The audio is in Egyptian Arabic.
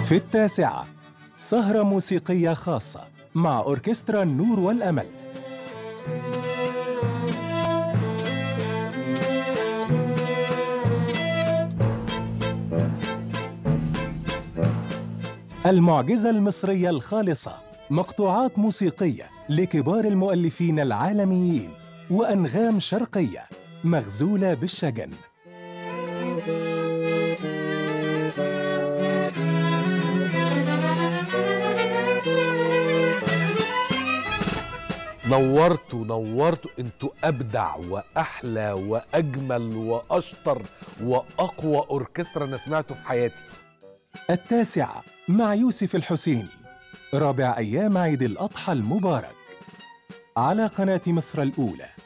في التاسعة سهرة موسيقية خاصة مع أوركسترا النور والأمل المعجزة المصرية الخالصة مقطوعات موسيقية لكبار المؤلفين العالميين وأنغام شرقية مغزولة بالشجن نورتوا نورتوا انتوا ابدع واحلى واجمل واشطر واقوى اوركسترا انا سمعته في حياتي التاسعة مع يوسف الحسيني رابع أيام عيد الأضحى المبارك على قناة مصر الأولى